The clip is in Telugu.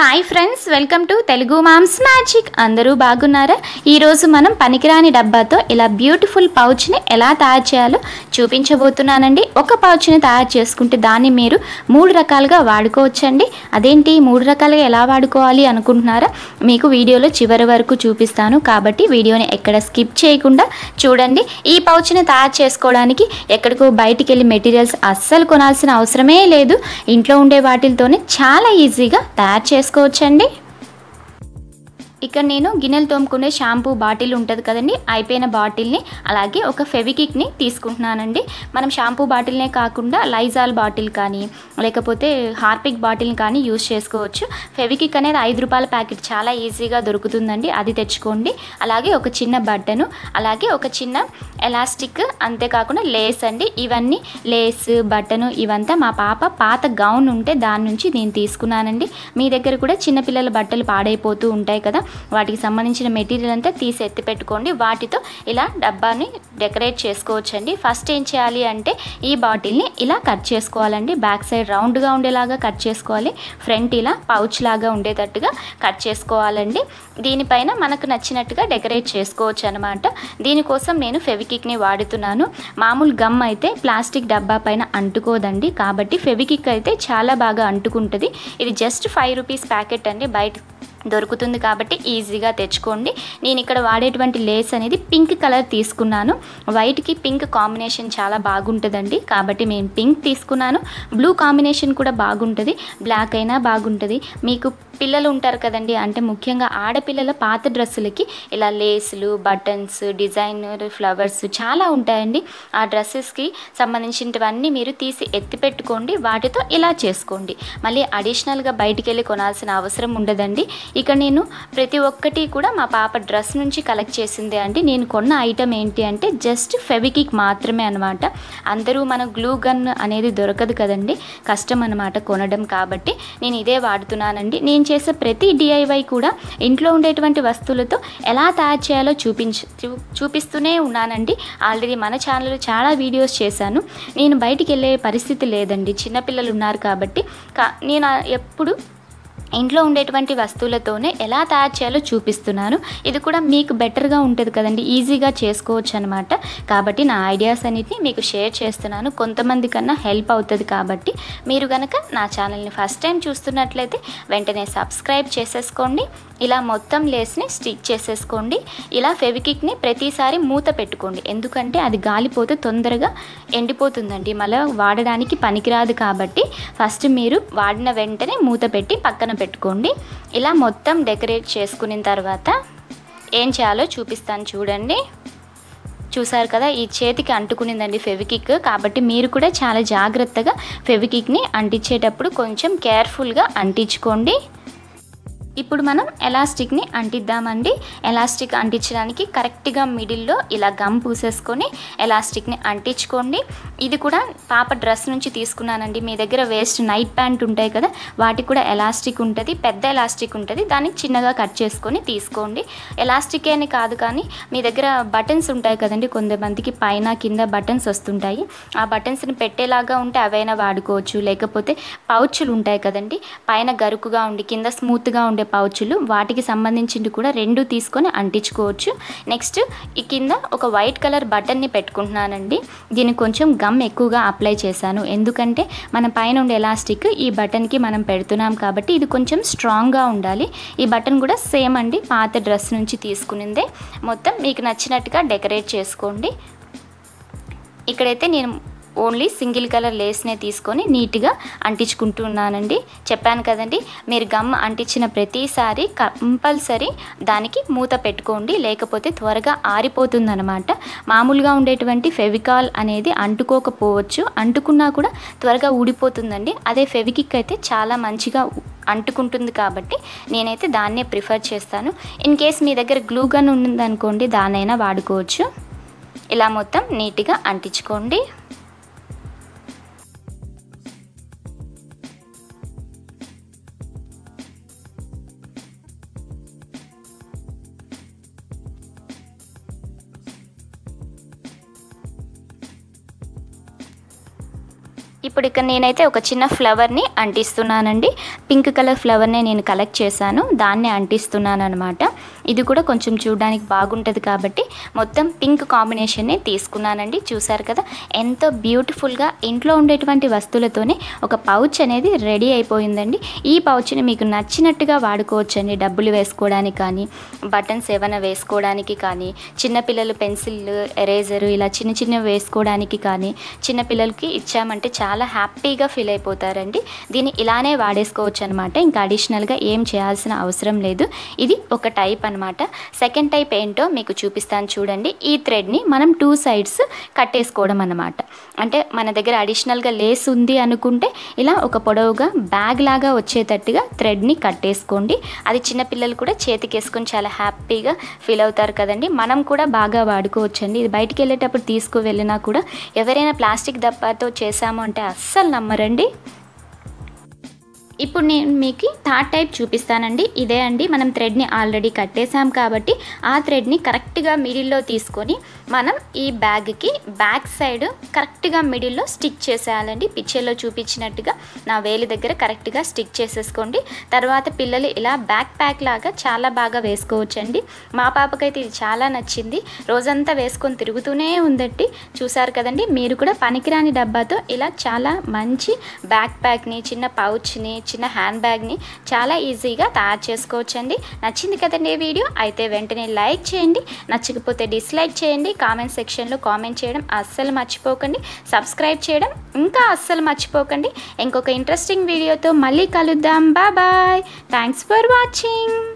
hi friends welcome to Telugu moms magic అందరూ బాగున్నారా ఈరోజు మనం పనికిరాని డబ్బాతో ఇలా బ్యూటిఫుల్ పౌచ్ని ఎలా తయారు చేయాలో చూపించబోతున్నానండి ఒక పౌచ్ని తయారు చేసుకుంటే దాన్ని మీరు మూడు రకాలుగా వాడుకోవచ్చండి అదేంటి మూడు రకాలుగా ఎలా వాడుకోవాలి అనుకుంటున్నారా మీకు వీడియోలో చివరి వరకు చూపిస్తాను కాబట్టి వీడియోని ఎక్కడ స్కిప్ చేయకుండా చూడండి ఈ పౌచ్ని తయారు చేసుకోవడానికి ఎక్కడికో బయటికి వెళ్ళి మెటీరియల్స్ అస్సలు కొనాల్సిన అవసరమే లేదు ఇంట్లో ఉండే వాటితోనే చాలా ఈజీగా తయారు చేసుకోవచ్చండి ఇక్కడ నేను గిన్నెలు తోముకునే షాంపూ బాటిల్ ఉంటుంది కదండి అయిపోయిన బాటిల్ని అలాగే ఒక ఫెవికిక్ని తీసుకుంటున్నానండి మనం షాంపూ బాటిల్నే కాకుండా లైజాల్ బాటిల్ కానీ లేకపోతే హార్పిక్ బాటిల్ని కానీ యూస్ చేసుకోవచ్చు ఫెవికిక్ అనేది ఐదు రూపాయల ప్యాకెట్ చాలా ఈజీగా దొరుకుతుందండి అది తెచ్చుకోండి అలాగే ఒక చిన్న బట్టను అలాగే ఒక చిన్న ఎలాస్టిక్ అంతేకాకుండా లేస్ అండి ఇవన్నీ లేస్ బట్టను ఇవంతా మా పాప పాత గౌన్ ఉంటే దాని నుంచి నేను తీసుకున్నానండి మీ దగ్గర కూడా చిన్నపిల్లల బట్టలు పాడైపోతూ ఉంటాయి కదా వాటికి సంబంధించిన మెటీరియల్ అంతా తీసి ఎత్తి పెట్టుకోండి వాటితో ఇలా డబ్బాని డెకరేట్ చేసుకోవచ్చండి ఫస్ట్ ఏం చేయాలి అంటే ఈ బాటిల్ని ఇలా కట్ చేసుకోవాలండి బ్యాక్ సైడ్ రౌండ్గా ఉండేలాగా కట్ చేసుకోవాలి ఫ్రంట్ ఇలా పౌచ్ లాగా ఉండేటట్టుగా కట్ చేసుకోవాలండి దీనిపైన మనకు నచ్చినట్టుగా డెకరేట్ చేసుకోవచ్చు అనమాట దీనికోసం నేను ఫెవికిక్ని వాడుతున్నాను మామూలు గమ్ అయితే ప్లాస్టిక్ డబ్బా పైన అంటుకోదండి కాబట్టి ఫెవికిక్ అయితే చాలా బాగా అంటుకుంటుంది ఇది జస్ట్ ఫైవ్ రూపీస్ ప్యాకెట్ అండి బయట దొరుకుతుంది కాబట్టి ఈజీగా తెచ్చుకోండి నేను ఇక్కడ వాడేటువంటి లేస్ అనేది పింక్ కలర్ తీసుకున్నాను వైట్కి పింక్ కాంబినేషన్ చాలా బాగుంటుందండి కాబట్టి నేను పింక్ తీసుకున్నాను బ్లూ కాంబినేషన్ కూడా బాగుంటుంది బ్లాక్ అయినా బాగుంటుంది మీకు పిల్లలు ఉంటారు కదండి అంటే ముఖ్యంగా ఆడపిల్లల పాత డ్రెస్సులకి ఇలా లేసులు బటన్స్ డిజైనర్ ఫ్లవర్స్ చాలా ఉంటాయండి ఆ డ్రెస్సెస్కి సంబంధించినవన్నీ మీరు తీసి ఎత్తి పెట్టుకోండి వాటితో ఇలా చేసుకోండి మళ్ళీ అడిషనల్గా బయటికి వెళ్ళి కొనాల్సిన అవసరం ఉండదండి ఇక నేను ప్రతి ఒక్కటి కూడా మా పాప డ్రెస్ నుంచి కలెక్ట్ చేసిందే అండి నేను కొన్న ఐటమ్ ఏంటి అంటే జస్ట్ ఫెవికిక్ మాత్రమే అనమాట అందరూ మన గ్లూ గన్ అనేది దొరకదు కదండి కష్టం అనమాట కొనడం కాబట్టి నేను ఇదే వాడుతున్నానండి నేను చేసే ప్రతి డిఐవై కూడా ఇంట్లో ఉండేటువంటి వస్తువులతో ఎలా తయారు చేయాలో చూపించ చూ- చూపిస్తూనే ఉన్నానండి ఆల్రెడీ మన ఛానల్లో చాలా వీడియోస్ చేశాను నేను బయటికి వెళ్ళే పరిస్థితి లేదండి చిన్నపిల్లలు ఉన్నారు కాబట్టి కా- నేను ఆ- ఎప్పుడు ఇంట్లో ఉండేటువంటి వస్తువులతోనే ఎలా తయారు చేయాలో చూపిస్తున్నాను ఇది కూడా మీకు బెటర్గా ఉంటుంది కదండి ఈజీగా చేసుకోవచ్చు అనమాట కాబట్టి నా ఐడియాస్ అన్నిటిని మీకు షేర్ చేస్తున్నాను కొంతమంది కన్నా హెల్ప్ అవుతుంది కాబట్టి మీరు కనుక నా ఛానల్ని ఫస్ట్ టైం చూస్తున్నట్లయితే వెంటనే సబ్స్క్రైబ్ చేసేసుకోండి ఇలా మొత్తం లేస్ని స్టిక్ చేసేసుకోండి ఇలా ఫెవికిక్ని ప్రతిసారి మూత పెట్టుకోండి ఎందుకంటే అది గాలిపోతే తొందరగా ఎండిపోతుందండి మళ్ళీ వాడడానికి పనికిరాదు కాబట్టి ఫస్ట్ మీరు వాడిన వెంటనే మూత పెట్టి పక్కన పెట్టుకోండి ఇలా మొత్తం డెకరేట్ చేసుకున్న తర్వాత ఏం చేయాలో చూపిస్తాను చూడండి చూసారు కదా ఈ చేతికి అంటుకునిందండి ఫెవికిక్ కాబట్టి మీరు కూడా చాలా జాగ్రత్తగా ఫెవికిక్ని అంటించేటప్పుడు కొంచెం కేర్ఫుల్గా అంటించుకోండి ఇప్పుడు మనం ఎలాస్టిక్ని అంటిద్దామండి ఎలాస్టిక్ అంటించడానికి కరెక్ట్గా మిడిల్లో ఇలా గమ్ పూసేసుకొని ఎలాస్టిక్ని అంటించుకోండి ఇది కూడా పాప డ్రెస్ నుంచి తీసుకున్నానండి మీ దగ్గర వేస్ట్ నైట్ ప్యాంట్ ఉంటాయి కదా వాటికి కూడా ఎలాస్టిక్ ఉంటుంది పెద్ద ఎలాస్టిక్ ఉంటుంది దాన్ని చిన్నగా కట్ చేసుకొని తీసుకోండి ఎలాస్టిక్ అని కాదు కానీ మీ దగ్గర బటన్స్ ఉంటాయి కదండి కొంతమందికి పైన కింద బటన్స్ వస్తుంటాయి ఆ బటన్స్ని పెట్టేలాగా ఉంటే అవైనా వాడుకోవచ్చు లేకపోతే పౌచులు ఉంటాయి కదండి పైన గరుకుగా ఉండి కింద స్మూత్గా ఉండే పౌచులు వాటికి సంబంధించింది కూడా రెండు తీసుకొని అంటించుకోవచ్చు నెక్స్ట్ ఈ కింద ఒక వైట్ కలర్ బటన్ని పెట్టుకుంటున్నానండి దీనికి కొంచెం గమ్ ఎక్కువగా అప్లై చేశాను ఎందుకంటే మన పైన ఉండే ఎలాస్టిక్ ఈ బటన్కి మనం పెడుతున్నాం కాబట్టి ఇది కొంచెం స్ట్రాంగ్గా ఉండాలి ఈ బటన్ కూడా సేమ్ అండి పాత డ్రెస్ నుంచి తీసుకునిందే మొత్తం మీకు నచ్చినట్టుగా డెకరేట్ చేసుకోండి ఇక్కడైతే నేను ఓన్లీ సింగిల్ కలర్ లేస్నే తీసుకొని నీట్గా అంటించుకుంటున్నానండి చెప్పాను కదండి మీరు గమ్ అంటించిన ప్రతిసారి కంపల్సరీ దానికి మూత పెట్టుకోండి లేకపోతే త్వరగా ఆరిపోతుందన్నమాట మామూలుగా ఉండేటువంటి ఫెవికాల్ అనేది అంటుకోకపోవచ్చు అంటుకున్నా కూడా త్వరగా ఊడిపోతుందండి అదే ఫెవికిక్ అయితే చాలా మంచిగా అంటుకుంటుంది కాబట్టి నేనైతే దాన్నే ప్రిఫర్ చేస్తాను ఇన్ కేస్ మీ దగ్గర గ్లూ గన్ ఉందనుకోండి దాన్నైనా వాడుకోవచ్చు ఇలా మొత్తం నీట్గా అంటించుకోండి ఇప్పుడు ఇక్కడ నేనైతే ఒక చిన్న ఫ్లవర్ని అంటిస్తున్నానండి పింక్ కలర్ ఫ్లవర్ని నేను కలెక్ట్ చేశాను దాన్ని అంటిస్తున్నాను అనమాట ఇది కూడా కొంచెం చూడడానికి బాగుంటుంది కాబట్టి మొత్తం పింక్ కాంబినేషన్ని తీసుకున్నానండి చూసారు కదా ఎంతో బ్యూటిఫుల్గా ఇంట్లో ఉండేటువంటి వస్తువులతోనే ఒక పౌచ్ అనేది రెడీ అయిపోయిందండి ఈ పౌచ్ని మీకు నచ్చినట్టుగా వాడుకోవచ్చండి డబ్బులు వేసుకోవడానికి కానీ బటన్స్ ఏమైనా వేసుకోవడానికి కానీ చిన్నపిల్లలు పెన్సిల్ ఎరేజరు ఇలా చిన్న చిన్నవి వేసుకోవడానికి కానీ చిన్నపిల్లలకి ఇచ్చామంటే చాలా హ్యాపీగా ఫీల్ అయిపోతారండి దీన్ని ఇలానే వాడేసుకోవచ్చు అనమాట ఇంకా అడిషనల్గా ఏం చేయాల్సిన అవసరం లేదు ఇది ఒక టైప్ అనమాట సెకండ్ టైప్ ఏంటో మీకు చూపిస్తాను చూడండి ఈ థ్రెడ్ని మనం టూ సైడ్స్ కట్టేసుకోవడం అనమాట అంటే మన దగ్గర అడిషనల్గా లేస్ ఉంది అనుకుంటే ఇలా ఒక పొడవుగా బ్యాగ్ లాగా వచ్చేటట్టుగా థ్రెడ్ని కట్టేసుకోండి అది చిన్నపిల్లలు కూడా చేతికి వేసుకొని చాలా హ్యాపీగా ఫీల్ అవుతారు కదండి మనం కూడా బాగా వాడుకోవచ్చండి ఇది బయటికి వెళ్ళేటప్పుడు తీసుకు వెళ్ళినా కూడా ఎవరైనా ప్లాస్టిక్ డబ్బాతో చేసాము అంటే అస్సలు నమ్మరండి ఇప్పుడు నేను మీకు థర్డ్ టైప్ చూపిస్తానండి ఇదే అండి మనం థ్రెడ్ని ఆల్రెడీ కట్టేసాం కాబట్టి ఆ థ్రెడ్ని కరెక్ట్గా మిడిల్లో తీసుకొని మనం ఈ బ్యాగ్కి బ్యాక్ సైడ్ కరెక్ట్గా మిడిల్లో స్టిక్ చేసేయాలండి పిక్చర్లో చూపించినట్టుగా నా వేలి దగ్గర కరెక్ట్గా స్టిక్ చేసేసుకోండి తర్వాత పిల్లలు ఇలా బ్యాక్ ప్యాక్ లాగా చాలా బాగా వేసుకోవచ్చండి మా పాపకైతే ఇది చాలా నచ్చింది రోజంతా వేసుకొని తిరుగుతూనే ఉందండి చూసారు కదండి మీరు కూడా పనికిరాని డబ్బాతో ఇలా చాలా మంచి బ్యాక్ ప్యాక్ని చిన్న పౌచ్ని చిన్న హ్యాండ్ బ్యాగ్ని చాలా ఈజీగా తయారు చేసుకోవచ్చండి నచ్చింది కదండి ఈ వీడియో అయితే వెంటనే లైక్ చేయండి నచ్చకపోతే డిస్లైక్ చేయండి కామెంట్ సెక్షన్లో కామెంట్ చేయడం అస్సలు మర్చిపోకండి సబ్స్క్రైబ్ చేయడం ఇంకా అస్సలు మర్చిపోకండి ఇంకొక ఇంట్రెస్టింగ్ వీడియోతో మళ్ళీ కలుద్దాం బాయ్ థ్యాంక్స్ ఫర్ వాచింగ్